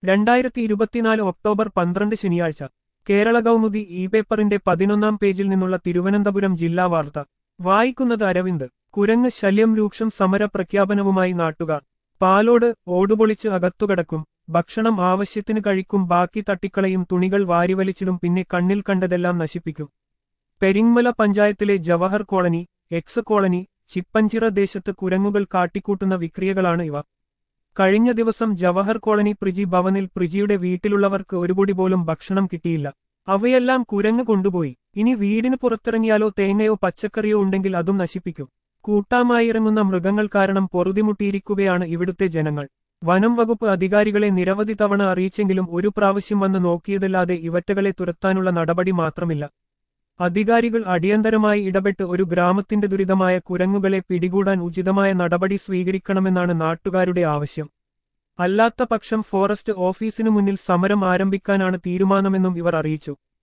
രണ്ടായിരത്തി ഇരുപത്തിനാല് ഒക്ടോബർ പന്ത്രണ്ട് ശനിയാഴ്ച കേരള കൗമുദി ഇ പേപ്പറിന്റെ പതിനൊന്നാം പേജിൽ നിന്നുള്ള തിരുവനന്തപുരം ജില്ലാ വാർത്ത വായിക്കുന്നത് അരവിന്ദ് കുരങ്ങ് ശല്യം രൂക്ഷം സമര പ്രഖ്യാപനവുമായി നാട്ടുകാർ പാലോട് ഓടുപൊളിച്ച് അകത്തുകടക്കും ഭക്ഷണം ആവശ്യത്തിന് കഴിക്കും ബാക്കി തട്ടിക്കളയും തുണികൾ വാരിവലിച്ചിടും പിന്നെ കണ്ണിൽ കണ്ടതെല്ലാം നശിപ്പിക്കും പെരിങ്മല പഞ്ചായത്തിലെ Jawahar colony ex colony Chippanchira ദേശത്ത് കുരങ്ങുകൾ കാട്ടിക്കൂട്ടുന്ന വിക്രിയകളാണ് ഇവ കഴിഞ്ഞ ദിവസം ജവഹർ കോളനി പ്രിജി ഭവനിൽ പ്രിജിയുടെ വീട്ടിലുള്ളവർക്ക് ഒരു പൊടി പോലും ഭക്ഷണം കിട്ടിയില്ല അവയെല്ലാം കുരങ്ങ് കൊണ്ടുപോയി ഇനി വീടിന് പുറത്തിറങ്ങിയാലോ തേങ്ങയോ പച്ചക്കറിയോ ഉണ്ടെങ്കിൽ അതും നശിപ്പിക്കും കൂട്ടാമായി ഇറങ്ങുന്ന മൃഗങ്ങൾ കാരണം പൊറുതിമുട്ടിയിരിക്കുകയാണ് ഇവിടുത്തെ ജനങ്ങൾ വനം വകുപ്പ് അധികാരികളെ നിരവധി തവണ അറിയിച്ചെങ്കിലും ഒരു പ്രാവശ്യം വന്ന് നോക്കിയതല്ലാതെ ഇവറ്റകളെ തുരത്താനുള്ള നടപടി മാത്രമില്ല അധികാരികൾ അടിയന്തരമായി ഇടപെട്ട് ഒരു ഗ്രാമത്തിന്റെ ദുരിതമായ കുരങ്ങുകളെ പിടികൂടാൻ ഉചിതമായ നടപടി സ്വീകരിക്കണമെന്നാണ് നാട്ടുകാരുടെ ആവശ്യം അല്ലാത്ത പക്ഷം ഫോറസ്റ്റ് ഓഫീസിനു മുന്നിൽ സമരം ആരംഭിക്കാനാണ് തീരുമാനമെന്നും ഇവർ അറിയിച്ചു